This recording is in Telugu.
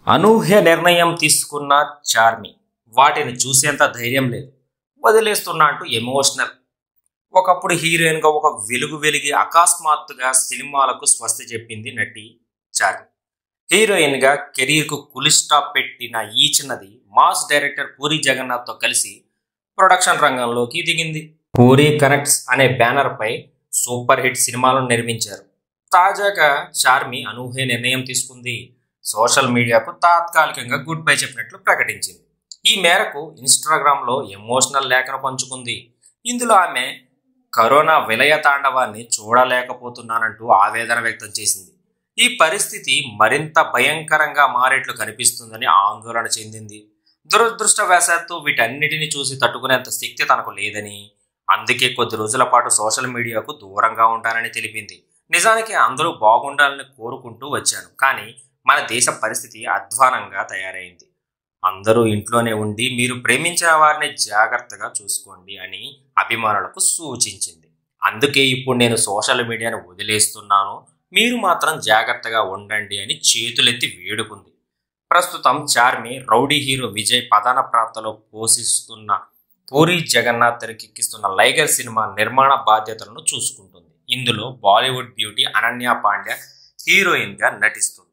అనూహ్య నిర్ణయం తీసుకున్న చార్మి వాటిని చూసేంత ధైర్యం లేదు వదిలేస్తున్నా అంటూ ఎమోషనల్ ఒకప్పుడు హీరోయిన్గా ఒక వెలుగు వెలిగి అకస్మాత్తుగా సినిమాలకు స్వస్తి చెప్పింది నటి చార్మి హీరోయిన్గా కెరీర్కు కులి స్టాప్ పెట్టిన ఈ చిన్నది మాస్ డైరెక్టర్ పూరి జగన్నాథ్తో కలిసి ప్రొడక్షన్ రంగంలోకి దిగింది పూరి కనెక్ట్స్ అనే బ్యానర్పై సూపర్ హిట్ సినిమాలను నిర్మించారు తాజాగా చార్మి అనూహ్య నిర్ణయం తీసుకుంది సోషల్ మీడియాకు తాత్కాలికంగా గుడ్ బై చెప్పినట్లు ప్రకటించింది ఈ మేరకు ఇన్స్టాగ్రామ్లో ఎమోషనల్ లేఖను పంచుకుంది ఇందులో ఆమె కరోనా విలయ తాండవాన్ని చూడలేకపోతున్నానంటూ ఆవేదన వ్యక్తం చేసింది ఈ పరిస్థితి మరింత భయంకరంగా మారేట్లు కనిపిస్తుందని ఆందోళన చెందింది దురదృష్టవశాత్తు వీటన్నిటిని చూసి తట్టుకునేంత శక్తి తనకు లేదని అందుకే కొద్ది రోజుల పాటు సోషల్ మీడియాకు దూరంగా ఉంటానని తెలిపింది నిజానికి అందరూ బాగుండాలని కోరుకుంటూ వచ్చాను కానీ మన దేశ పరిస్థితి అధ్వానంగా తయారైంది అందరూ ఇంట్లోనే ఉండి మీరు ప్రేమించిన వారిని జాగ్రత్తగా చూసుకోండి అని అభిమానులకు సూచించింది అందుకే ఇప్పుడు నేను సోషల్ మీడియాను వదిలేస్తున్నాను మీరు మాత్రం జాగ్రత్తగా ఉండండి అని చేతులెత్తి వేడుకుంది ప్రస్తుతం చార్మి రౌడీ హీరో విజయ్ ప్రధాన ప్రాప్తలో పోషిస్తున్న పూరి జగన్నాథ్ తెరకెక్కిస్తున్న లైగర్ సినిమా నిర్మాణ బాధ్యతలను చూసుకుంటుంది ఇందులో బాలీవుడ్ బ్యూటీ అనన్య పాండ్య హీరోయిన్గా నటిస్తుంది